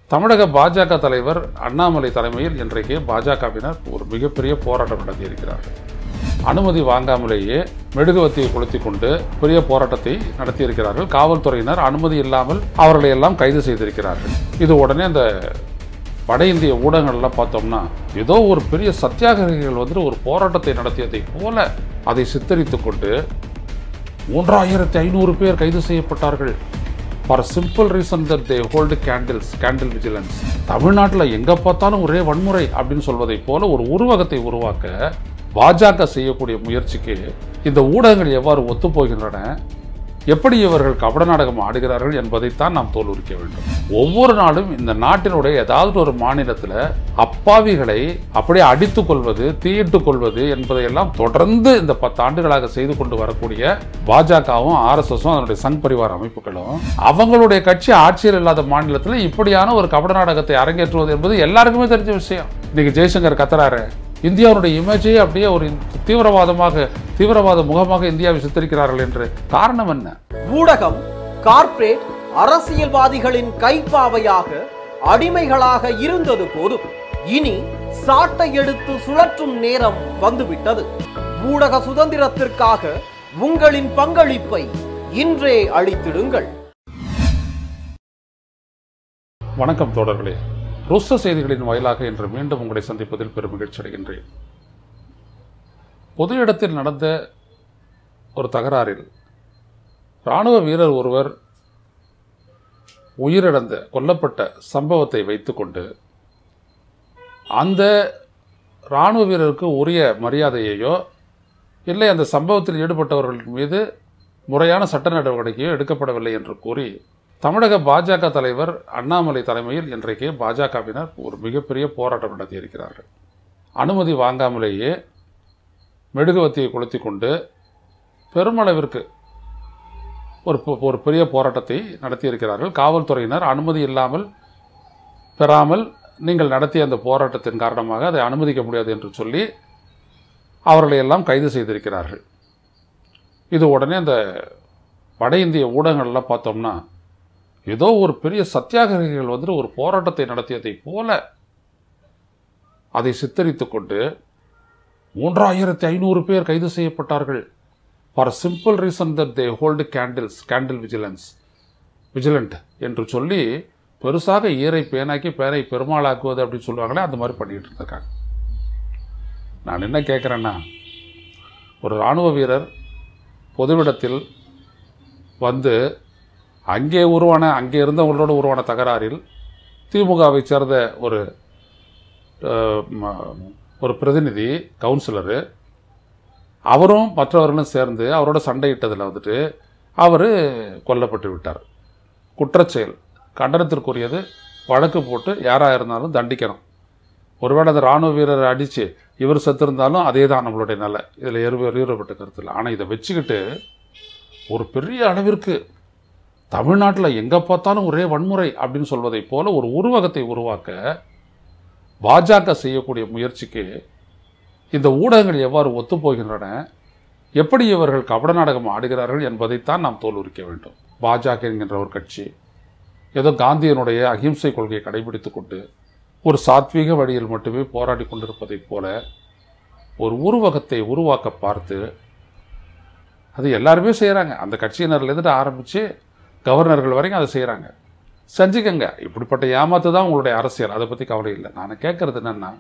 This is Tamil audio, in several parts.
தமிழக பாஜக தலைவர் அண்ணாமலை தலைமையில் இன்றைக்கு பாஜகவினர் ஒரு மிகப்பெரிய போராட்டம் நடத்தியிருக்கிறார்கள் அனுமதி வாங்காமலேயே மெழுகுவத்தியை கொளுத்தி கொண்டு பெரிய போராட்டத்தை நடத்தியிருக்கிறார்கள் காவல்துறையினர் அனுமதி இல்லாமல் அவர்களை எல்லாம் கைது செய்திருக்கிறார்கள் இது உடனே அந்த வட இந்திய ஊடகங்கள்லாம் பார்த்தோம்னா ஏதோ ஒரு பெரிய சத்தியாகிரகிகள் வந்து ஒரு போராட்டத்தை நடத்தியதை போல அதை சித்தரித்துக் கொண்டு மூன்றாயிரத்தி ஐநூறு பேர் கைது செய்யப்பட்டார்கள் for simple reason that they hold candles candle vigilance தமிழ்நாட்டில் எங்கே பார்த்தாலும் ஒரே வன்முறை அப்படின்னு சொல்வதைப் போல ஒரு உருவகத்தை உருவாக்க பாஜக செய்யக்கூடிய முயற்சிக்கு இந்த ஊடகங்கள் எவ்வாறு ஒத்துப்போகின்றன எப்படி இவர்கள் கபட நாடகம் ஆடுகிறார்கள் என்பதைத்தான் நாம் தோலுரிக்க வேண்டும் ஒவ்வொரு நாளும் இந்த நாட்டினுடைய ஏதாவது ஒரு மாநிலத்தில் அப்பாவிகளை அப்படியே அடித்துக் கொள்வது தீயிட்டுக் கொள்வது என்பதையெல்லாம் தொடர்ந்து இந்த பத்து ஆண்டுகளாக செய்து கொண்டு வரக்கூடிய பாஜகவும் ஆர்எஸ்எஸும் அதனுடைய சங் பரிவார அமைப்புகளும் அவங்களுடைய கட்சி ஆட்சியில் இல்லாத மாநிலத்தில் இப்படியான ஒரு கபட நாடகத்தை அரங்கேற்றுவது என்பது எல்லாருக்குமே தெரிஞ்ச விஷயம் இன்னைக்கு ஜெய்சங்கர் கத்துறாரு இந்தியாவுடைய இமேஜை அப்படியே ஒரு தீவிரவாதமாக தீவிரவாத முகமாக இந்தியாவை சித்தரிக்கிறார்கள் என்று காரணம் என்ன ஊடகம் கார்ப்பரேட் அரசியல்வாதிகளின் கைப்பாவையாக அடிமைகளாக இருந்தது போதும் இனி சாட்டை எடுத்து சுழற்றும் நேரம் வந்துவிட்டது ஊடக சுதந்திரத்திற்காக உங்களின் பங்களிப்பை இன்றே அளித்திடுங்கள் வணக்கம் தோழர்களே ருஷ்ட செய்திகளின் வாயிலாக இன்று மீண்டும் உங்களை சந்திப்பதில் பெரும் மகிழ்ச்சி அடைகின்றேன் பொது இடத்தில் நடந்த ஒரு தகராறில் இராணுவ வீரர் ஒருவர் உயிரிழந்த கொல்லப்பட்ட சம்பவத்தை வைத்துக்கொண்டு அந்த இராணுவ வீரருக்கு உரிய மரியாதையையோ இல்லை அந்த சம்பவத்தில் ஈடுபட்டவர்கள் மீது முறையான சட்ட நடவடிக்கையோ எடுக்கப்படவில்லை என்று கூறி தமிழக பாஜக தலைவர் அண்ணாமலை தலைமையில் இன்றைக்கு பாஜகவினர் ஒரு மிகப்பெரிய போராட்டம் நடத்தியிருக்கிறார்கள் அனுமதி வாங்காமலேயே மெழுகுவத்தியை கொளுத்தி கொண்டு பெருமளவிற்கு ஒரு பொ- ஒரு பெரிய போராட்டத்தை நடத்தியிருக்கிறார்கள் காவல்துறையினர் அனுமதி இல்லாமல் பெறாமல் நீங்கள் நடத்திய அந்த போராட்டத்தின் காரணமாக அதை அனுமதிக்க முடியாது என்று சொல்லி அவர்களை எல்லாம் கைது செய்திருக்கிறார்கள் இது உடனே அந்த வட இந்திய ஊடகங்கள்லாம் பார்த்தோம்னா ஏதோ ஒரு பெரிய சத்தியாகிரகிகள் வந்து ஒரு போராட்டத்தை நடத்தியதை போல அதை சித்தரித்துக் கொண்டு மூன்றாயிரத்தி ஐநூறு பேர் கைது செய்யப்பட்டார்கள் for simple reason that they hold candles candle vigilance vigilant என்று சொல்லி பெருசாக ஈரை பேனாக்கி பேரை பெருமாளாக்குவது அப்படின்னு சொல்லுவாங்களே அந்த மாதிரி பண்ணிட்டு இருந்திருக்காங்க நான் என்ன கேட்குறேன்னா ஒரு இராணுவ வீரர் பொதுவிடத்தில் வந்து அங்கே உருவான அங்கே இருந்தவங்களோட உருவான தகராறில் திமுகவை சேர்ந்த ஒரு அஹ், ம- ஒரு பிரதிநிதி கவுன்சிலரு அவரும் மற்றவர்களும் சேர்ந்து அவரோட சண்டையிட்டதில் வந்துட்டு அவர் கொல்லப்பட்டு விட்டார் குற்றச்செயல் கண்டனத்திற்குரியது வழக்கு போட்டு யாராக இருந்தாலும் தண்டிக்கணும் ஒருவேளை அந்த இராணுவ வீரரை அடித்து இவர் செத்திருந்தாலும் அதே தான் நம்மளுடைய நல்ல இதில் எரு எறியப்பட்ட கருத்து இல்லை ஆனால் இதை வச்சுக்கிட்டு ஒரு பெரிய அளவிற்கு தமிழ்நாட்டில் எங்கே பார்த்தாலும் ஒரே வன்முறை அப்படின்னு சொல்வதைப் போல ஒரு உருவகத்தை உருவாக்க பாஜக செய்யக்கூடிய முயற்சிக்கு இந்த ஊடகங்கள் எவ்வாறு ஒத்துப்போகின்றன எப்படி இவர்கள் கபட நாடகம் ஆடுகிறார்கள் என்பதைத்தான் நாம் தோலுரிக்க வேண்டும் பாஜக என்கின்ற ஒரு கட்சி ஏதோ காந்தியனுடைய அகிம்சை கொள்கையை கடைபிடித்துக் கொண்டு ஒரு சாத்வீக வழியில் மட்டுமே போராடி கொண்டிருப்பதைப் போல ஒரு உருவகத்தை உருவாக்க பார்த்து அது எல்லாருமே செய்கிறாங்க அந்த கட்சியினர்லேருந்து ஆரம்பித்து கவர்னர்கள் வரைக்கும் அதை செய்கிறாங்க செஞ்சுக்கங்க இப்படிப்பட்ட ஏமாத்து தான் உங்களுடைய அரசியல் அதை பற்றி கவலை இல்லை நான் கேட்குறது என்னென்னா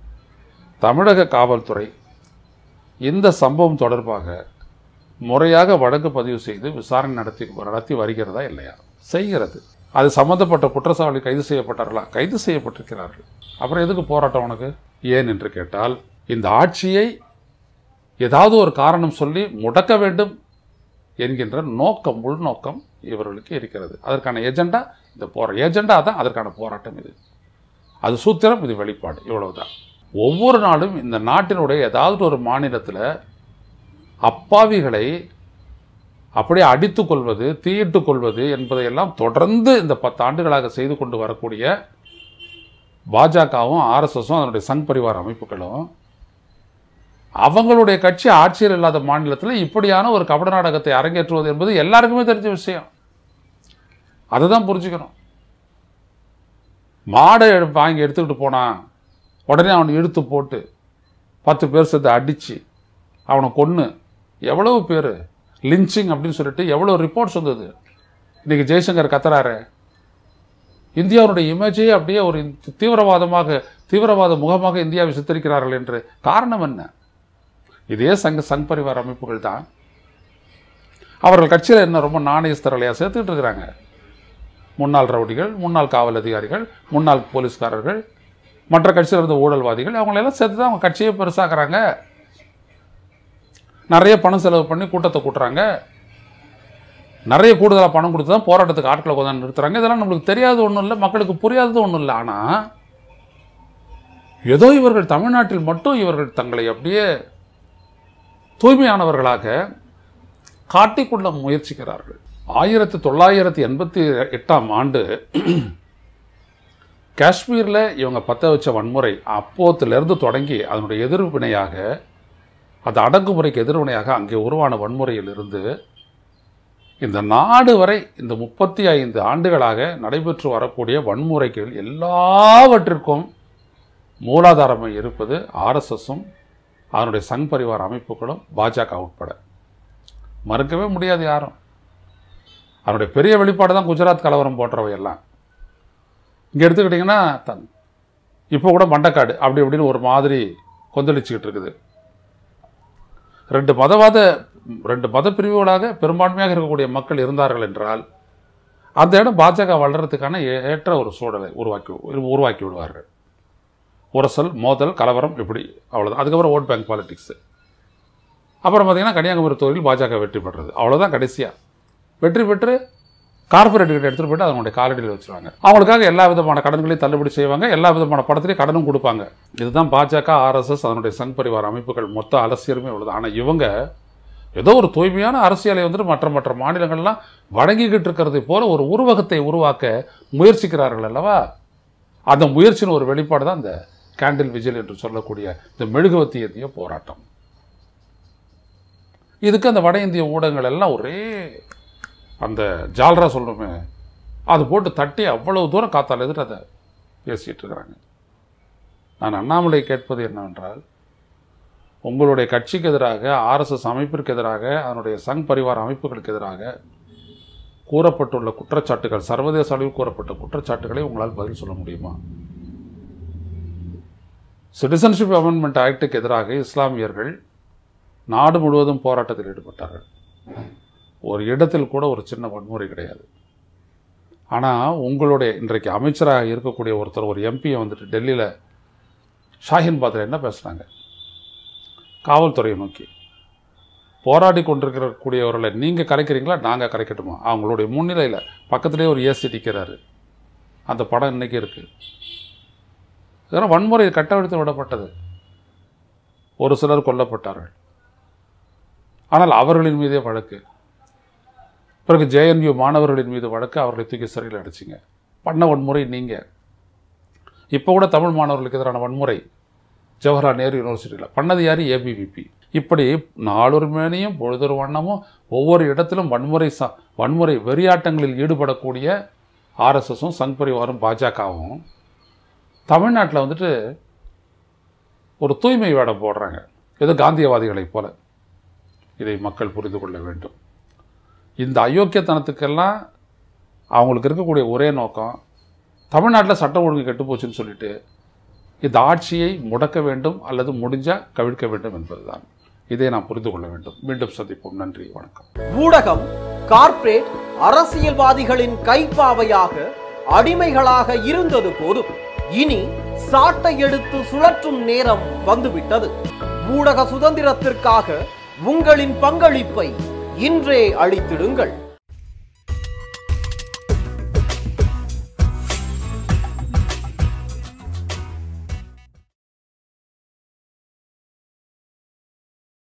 தமிழக காவல்துறை இந்த சம்பவம் தொடர்பாக முறையாக வழக்கு பதிவு செய்து விசாரணை நடத்தி நடத்தி வருகிறதா இல்லையா செய்கிறது அது சம்பந்தப்பட்ட குற்றச்சாவளி கைது செய்யப்பட்டார்களா கைது செய்யப்பட்டிருக்கிறார்கள் அப்புறம் எதுக்கு போராட்டம் உனக்கு ஏன் என்று கேட்டால் இந்த ஆட்சியை ஏதாவது ஒரு காரணம் சொல்லி முடக்க வேண்டும் என்கின்ற நோக்கம் உள்நோக்கம் இவர்களுக்கு இருக்கிறது அதற்கான ஏஜெண்டா இந்த போரா ஏஜெண்டா தான் அதற்கான போராட்டம் இது அது சூத்திரம் இது வெளிப்பாடு இவ்வளவுதான் ஒவ்வொரு நாளும் இந்த நாட்டினுடைய ஏதாவது ஒரு மாநிலத்தில் அப்பாவிகளை அப்படியே அடித்துக் கொள்வது தீயிட்டுக் கொள்வது என்பதையெல்லாம் தொடர்ந்து இந்த பத்து ஆண்டுகளாக செய்து கொண்டு வரக்கூடிய பாஜகவும் ஆர்எஸ்எஸும் அதனுடைய சங் பரிவார அமைப்புகளும் அவங்களுடைய கட்சி ஆட்சியில் இல்லாத மாநிலத்தில் இப்படியான ஒரு கபட நாடகத்தை அரங்கேற்றுவது என்பது எல்லாருக்குமே தெரிஞ்ச விஷயம் அதை தான் புரிஞ்சுக்கணும் மாடை எடு- வாங்கி எடுத்துக்கிட்டு போனான் உடனே அவனை இழுத்து போட்டு பத்து பேர் சேர்த்து அடித்து அவனை கொன்று எவ்வளவு பேர் லிஞ்சிங் அப்படின்னு சொல்லிட்டு எவ்வளோ ரிப்போர்ட்ஸ் வந்தது இன்னைக்கு ஜெய்சங்கர் கத்துறாரு இந்தியாவுடைய இமேஜே அப்படியே ஒரு தீவிரவாதமாக தீவிரவாத முகமாக இந்தியாவை சித்தரிக்கிறார்கள் என்று காரணம் என்ன இதே சங்க சங் பரிவார் அமைப்புகள் தான் அவர்கள் கட்சியில் என்ன ரொம்ப நாணயஸ்தரலையாக சேர்த்துக்கிட்டு இருக்கிறாங்க முன்னாள் ரவுடிகள் முன்னாள் காவல் அதிகாரிகள் முன்னாள் போலீஸ்காரர்கள் மற்ற கட்சியில் இருந்த ஊழல்வாதிகள் அவங்களெல்லாம் சேர்த்து தான் அவங்க கட்சியை பெருசாக்குறாங்க நிறைய பணம் செலவு பண்ணி கூட்டத்தை கூட்டுறாங்க நிறைய கூடுதலாக பணம் கொடுத்து தான் போராட்டத்துக்கு ஆட்களை கொண்டாந்து நிறுத்துறாங்க இதெல்லாம் நம்மளுக்கு தெரியாத ஒன்றும் இல்லை மக்களுக்கு புரியாதது ஒன்றும் இல்லை ஆனால் ஏதோ இவர்கள் தமிழ்நாட்டில் மட்டும் இவர்கள் தங்களை அப்படியே தூய்மையானவர்களாக காட்டிக்கொள்ள முயற்சிக்கிறார்கள் ஆயிரத்தி தொள்ளாயிரத்தி எண்பத்தி எட்டாம் ஆண்டு காஷ்மீரில் இவங்க பற்ற வச்ச வன்முறை அப்போத்திலிருந்து தொடங்கி அதனுடைய எதிர்வினையாக அது அடங்குமுறைக்கு எதிர்வினையாக அங்கே உருவான வன்முறையிலிருந்து இந்த நாடு வரை இந்த முப்பத்தி ஐந்து ஆண்டுகளாக நடைபெற்று வரக்கூடிய வன்முறைகள் எல்லாவற்றிற்கும் மூலாதாரமாக இருப்பது ஆர்எஸ்எஸும் அதனுடைய சங் பரிவார் அமைப்புகளும் பாஜக உட்பட மறுக்கவே முடியாது யாரும் அதனுடைய பெரிய வெளிப்பாடு தான் குஜராத் கலவரம் போன்றவை எல்லாம் இங்கே எடுத்துக்கிட்டிங்கன்னா தன் இப்போ கூட மண்டக்காடு அப்படி இப்படின்னு ஒரு மாதிரி கொந்தளிச்சுக்கிட்டு இருக்குது ரெண்டு மதவாத ரெண்டு மத பிரிவுகளாக பெரும்பான்மையாக இருக்கக்கூடிய மக்கள் இருந்தார்கள் என்றால் அந்த இடம் பாஜக வளர்றதுக்கான ஏ- ஏற்ற ஒரு சூழலை உருவாக்கி உருவாக்கி விடுவார்கள் உரசல் மோதல் கலவரம் இப்படி அவ்வளோதான் அதுக்கப்புறம் ஓட் பேங்க் பாலிடிக்ஸு அப்புறம் பார்த்தீங்கன்னா கன்னியாகுமரி தொகுதியில் பாஜக வெற்றி பெற்றது அவ்வளோதான் கடைசியாக வெற்றி பெற்று கார்பரேட் கிட்ட எடுத்துகிட்டு போயிட்டு அவங்களுடைய காலடியில் வச்சுருவாங்க அவங்களுக்காக எல்லா விதமான கடன்களையும் தள்ளுபடி செய்வாங்க எல்லா விதமான படத்துலையும் கடனும் கொடுப்பாங்க இதுதான் பாஜக ஆர்எஸ்எஸ் அதனுடைய சங் பரிவார் அமைப்புகள் மொத்த அரசியலுமே உள்ளது ஆனால் இவங்க ஏதோ ஒரு தூய்மையான அரசியலை வந்துட்டு மற்ற மற்ற மாநிலங்கள்லாம் வழங்கிக்கிட்டு இருக்கிறதை போல ஒரு உருவகத்தை உருவாக்க முயற்சிக்கிறார்கள் அல்லவா அந்த முயற்சியின் ஒரு வெளிப்பாடு தான் இந்த கேண்டில் விஜில் என்று சொல்லக்கூடிய இந்த மெழுகுவத்தி ஏந்திய போராட்டம் இதுக்கு அந்த வட இந்திய ஊடகங்கள் எல்லாம் ஒரே அந்த ஜால்ரா சொல்கிறோமே அது போட்டு தட்டி அவ்வளவு தூரம் காத்தால் எதிர்த்து அதை பேசிகிட்டு இருக்கிறாங்க நான் அண்ணாமலை கேட்பது என்னவென்றால் உங்களுடைய கட்சிக்கு எதிராக ஆர்எஸ்எஸ் அமைப்பிற்கு எதிராக அதனுடைய சங் பரிவார அமைப்புகளுக்கு எதிராக கூறப்பட்டுள்ள குற்றச்சாட்டுகள் சர்வதேச அளவில் கூறப்பட்ட குற்றச்சாட்டுகளை உங்களால் பதில் சொல்ல முடியுமா சிட்டிசன்ஷிப் அமெண்ட்மெண்ட் ஆக்டுக்கு எதிராக இஸ்லாமியர்கள் நாடு முழுவதும் போராட்டத்தில் ஈடுபட்டார்கள் ஒரு இடத்தில் கூட ஒரு சின்ன வன்முறை கிடையாது ஆனால் உங்களுடைய இன்றைக்கு அமைச்சராக இருக்கக்கூடிய ஒருத்தர் ஒரு எம்பியை வந்துட்டு டெல்லியில் ஷாஹின் பாத்தில் என்ன பேசுனாங்க காவல்துறையை நோக்கி போராடி கொண்டிருக்கக்கூடியவர்களை நீங்கள் கரைக்கிறீங்களா நாங்கள் கரைக்கட்டுமா அவங்களுடைய முன்னிலையில் பக்கத்துலேயே ஒரு ஏசி நிற்கிறாரு அந்த படம் இன்னைக்கு இருக்குது இதெல்லாம் வன்முறை கட்டவிழ்த்து விடப்பட்டது ஒரு சிலர் கொல்லப்பட்டார்கள் ஆனால் அவர்களின் மீதே வழக்கு பிறகு ஜேஎன்யூ மாணவர்களின் மீது வழக்கு அவர்களை தூக்கி சிறையில் அடிச்சிங்க பண்ண வன்முறை நீங்கள் இப்போ கூட தமிழ் மாணவர்களுக்கு எதிரான வன்முறை ஜவஹர்லால் நேரு யூனிவர்சிட்டியில் பண்ணது யார் ஏபிவிபி இப்படி நாளொரு மேனியும் பொழுதொரு வண்ணமும் ஒவ்வொரு இடத்திலும் வன்முறை ச வன்முறை வெறியாட்டங்களில் ஈடுபடக்கூடிய ஆர்எஸ்எஸும் சங் பரிவாரும் பாஜகவும் தமிழ்நாட்டில் வந்துட்டு ஒரு தூய்மை வேடம் போடுறாங்க ஏதோ காந்தியவாதிகளைப் போல இதை மக்கள் புரிந்து கொள்ள வேண்டும் இந்த அயோக்கியத்தனத்துக்கெல்லாம் அவங்களுக்கு இருக்கக்கூடிய ஒரே நோக்கம் தமிழ்நாட்டில் சட்டம் ஒழுங்கு கெட்டு போச்சுன்னு சொல்லிட்டு இந்த ஆட்சியை முடக்க வேண்டும் அல்லது முடிஞ்சால் கவிழ்க்க வேண்டும் என்பதுதான் இதை நாம் புரிந்து கொள்ள வேண்டும் மீண்டும் சந்திப்போம் நன்றி வணக்கம் ஊடகம் கார்ப்பரேட் அரசியல்வாதிகளின் கைப்பாவையாக அடிமைகளாக இருந்தது போதும் இனி சாட்டை எடுத்து சுழற்றும் நேரம் வந்துவிட்டது ஊடக சுதந்திரத்திற்காக உங்களின் பங்களிப்பை இன்றே அளித்திடுங்கள்